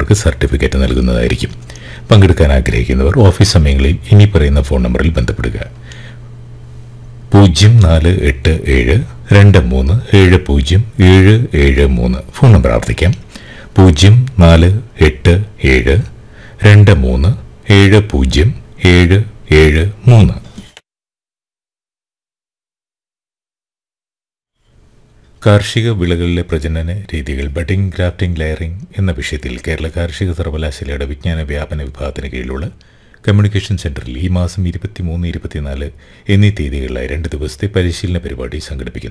വിജയിക്കുന്നവർക്ക് certificate നൽകുന്നതായിരിക്കും പങ്കെടുക്കാൻ ആഗ്രഹിക്കുന്നവർ ഓഫീസ് സമയങ്ങളിൽ ഇനി പറയുന്ന ഫോൺ നമ്പറിൽ ബന്ധപ്പെടുക പൂജ്യം നാല് എട്ട് ഏഴ് രണ്ട് മൂന്ന് ഏഴ് പൂജ്യം ഏഴ് ഏഴ് മൂന്ന് ഫോൺ നമ്പർ ആവർത്തിക്കാം പൂജ്യം നാല് എട്ട് ഏഴ് രണ്ട് മൂന്ന് ഏഴ് പൂജ്യം ഏഴ് ഏഴ് മൂന്ന് കാർഷിക വിളകളിലെ പ്രജനന രീതികൾ ബഡിംഗ് ഗ്രാഫ്റ്റിംഗ് ലെയറിംഗ് എന്ന വിഷയത്തിൽ കേരള കാർഷിക സർവകലാശാലയുടെ വിജ്ഞാന വ്യാപന വിഭാഗത്തിന് കീഴിലുള്ള കമ്മ്യൂണിക്കേഷൻ സെന്ററിൽ ഈ മാസം ഇരുപത്തിമൂന്ന് ഇരുപത്തിനാല് എന്നീ തീയതികളിലായി രണ്ട് ദിവസത്തെ പരിശീലന പരിപാടി സംഘടിപ്പിക്കുന്നു